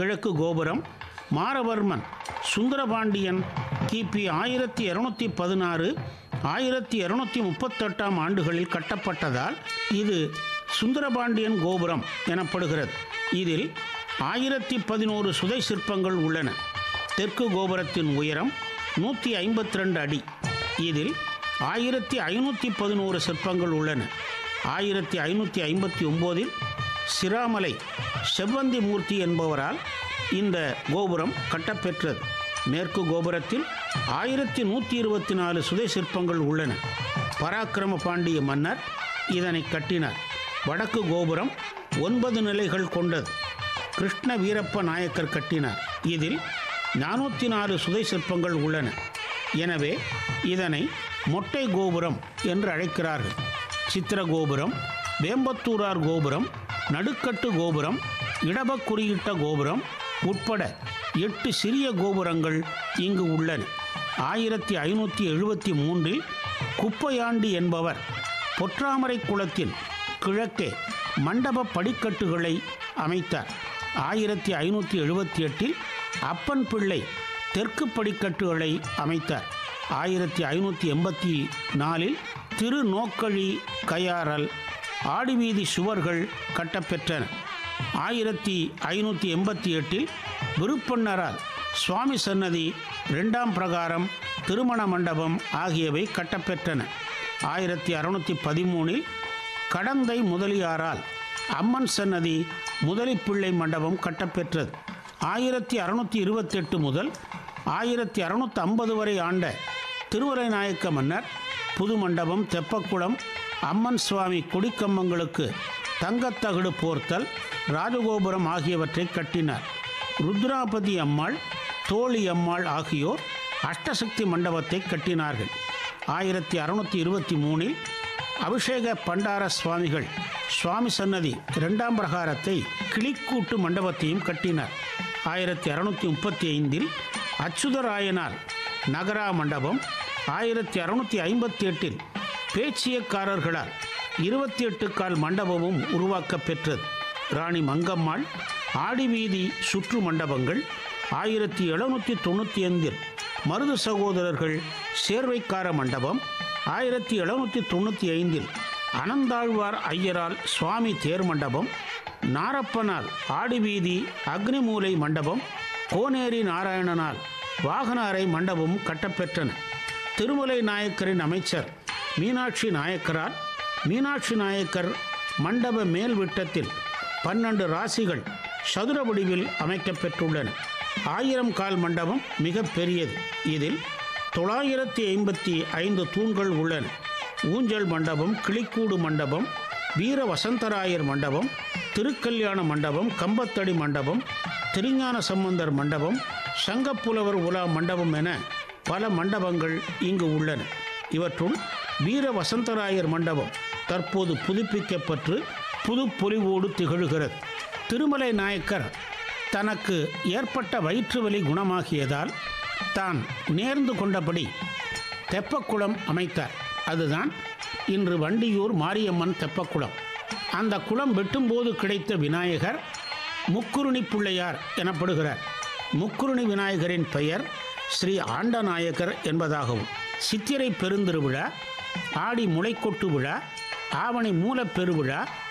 கிழக்கு கோபுரம் மாரவர்மன் சுந்தரபாண்டியன் கிபி ஆயிரத்தி இரநூத்தி பதினாறு ஆயிரத்தி இரநூத்தி முப்பத்தெட்டாம் ஆண்டுகளில் கட்டப்பட்டதால் இது சுந்தரபாண்டியன் கோபுரம் எனப்படுகிறது இதில் ஆயிரத்தி பதினோரு சுதை சிற்பங்கள் உள்ளன தெற்கு கோபுரத்தின் உயரம் நூற்றி ஐம்பத்தி ரெண்டு அடி இதில் ஆயிரத்தி ஐநூற்றி பதினோரு சிற்பங்கள் உள்ளன ஆயிரத்தி ஐநூற்றி ஐம்பத்தி ஒம்போதில் சிராமலை செவ்வந்தி மூர்த்தி என்பவரால் இந்த கோபுரம் கட்டப்பெற்றது மேற்கு கோபுரத்தில் ஆயிரத்தி நூற்றி இருபத்தி நாலு சுதை சிற்பங்கள் உள்ளன பராக்கிரம பாண்டிய மன்னர் இதனை கட்டினார் வடக்கு கோபுரம் ஒன்பது நிலைகள் கொண்டது கிருஷ்ண வீரப்ப நாயக்கர் கட்டினார் இதில் நானூற்றி நாலு சுதை சிற்பங்கள் உள்ளன எனவே இதனை மொட்டை கோபுரம் என்று அழைக்கிறார்கள் சித்திர கோபுரம் வேம்பத்தூரார் கோபுரம் நடுக்கட்டு கோபுரம் இடபக் குறியிட்ட கோபுரம் உட்பட எட்டு சிறிய கோபுரங்கள் இங்கு உள்ளன ஆயிரத்தி ஐநூற்றி எழுபத்தி மூன்றில் குப்பையாண்டி என்பவர் பொற்றாமரை குளத்தில் கிழக்கே மண்டப படிக்கட்டுகளை அமைத்தார் ஆயிரத்தி ஐநூற்றி எழுபத்தி எட்டில் அப்பன் பிள்ளை தெற்கு படிக்கட்டுகளை அமைத்தார் ஆயிரத்தி ஐநூற்றி எண்பத்தி நாலில் திருநோக்கழி கையாறல் ஆடிவீதி சுவர்கள் கட்டப்பெற்றன ஆயிரத்தி ஐநூற்றி எண்பத்தி எட்டில் விருப்பன்னரால் சுவாமி சன்னதி ரெண்டாம் பிரகாரம் திருமண மண்டபம் ஆகியவை கட்டப்பெற்றன ஆயிரத்தி அறுநூற்றி பதிமூணில் கடந்தை முதலியாரால் அம்மன் சன்னதி முதலிப்பிள்ளை மண்டபம் கட்டப்பெற்றது ஆயிரத்தி அறுநூற்றி இருபத்தெட்டு முதல் ஆயிரத்தி அறுநூற்றி ஐம்பது வரை ஆண்ட திருவரை நாயக்க மன்னர் புது மண்டபம் தெப்பக்குளம் அம்மன் சுவாமி கொடிக்கம்பங்களுக்கு தங்கத்தகடு போர்த்தல் ராஜகோபுரம் ஆகியவற்றை கட்டினார் ருத்ராபதி அம்மாள் தோழி அம்மாள் ஆகியோர் அஷ்டசக்தி மண்டபத்தை கட்டினார்கள் ஆயிரத்தி அறுநூற்றி இருபத்தி மூணில் அபிஷேக பண்டார சுவாமிகள் சுவாமி சன்னதி இரண்டாம் பிரகாரத்தை கிளிக்கூட்டு மண்டபத்தையும் கட்டினார் ஆயிரத்தி அறுநூற்றி முப்பத்தி ஐந்தில் அச்சுதராயனார் நகரா மண்டபம் ஆயிரத்தி அறுநூற்றி ஐம்பத்தி எட்டில் பேச்சியக்காரர்களால் இருபத்தி எட்டு கால் மண்டபமும் உருவாக்கப் பெற்றது ராணி மங்கம்மாள் ஆடிவீதி சுற்று மண்டபங்கள் ஆயிரத்தி எழுநூற்றி தொண்ணூற்றி ஐந்தில் மருது சகோதரர்கள் சேர்வைக்கார மண்டபம் ஆயிரத்தி எழுநூற்றி தொண்ணூற்றி ஐந்தில் அனந்தாழ்வார் ஐயரால் சுவாமி தேர் மண்டபம் நாரப்பனால் ஆடிவீதி அக்னிமூலை மண்டபம் கோனேரி நாராயணனால் வாகன அறை மண்டபம் கட்டப்பெற்றன திருமலை நாயக்கரின் அமைச்சர் மீனாட்சி நாயக்கரால் மீனாட்சி நாயக்கர் மண்டப மேல் விட்டத்தில் பன்னெண்டு ராசிகள் சதுர வடிவில் அமைக்கப்பெற்றுள்ளன ஆயிரம் கால் மண்டபம் மிக பெரியது இதில் தொள்ளாயிரத்தி ஐம்பத்தி ஐந்து தூண்கள் உள்ளன ஊஞ்சல் மண்டபம் கிளிக்கூடு மண்டபம் வீர வசந்தராயர் மண்டபம் திருக்கல்யாண மண்டபம் கம்பத்தடி மண்டபம் திருஞான சம்பந்தர் மண்டபம் சங்கப்புலவர் உலா மண்டபம் என பல மண்டபங்கள் இங்கு உள்ளன இவற்றுள் வீர வசந்தராயர் மண்டபம் தற்போது புதுப்பிக்கப்பட்டு புது பொலிவோடு திகழ்கிறது திருமலை நாயக்கர் தனக்கு ஏற்பட்ட வயிற்று வலி குணமாகியதால் தான் நேர்ந்து கொண்டபடி தெப்பக்குளம் அமைத்தார் அதுதான் இன்று வண்டியூர் மாரியம்மன் தெப்பக்குளம் அந்த குளம் வெட்டும்போது கிடைத்த விநாயகர் முக்குருணி பிள்ளையார் எனப்படுகிறார் முக்குருணி விநாயகரின் பெயர் ஸ்ரீ ஆண்டநாயக்கர் என்பதாகவும் சித்திரை பெருந்திருவிழா ஆடி முளைக்கொட்டு விழா ஆவணி மூலப் பெருவிழா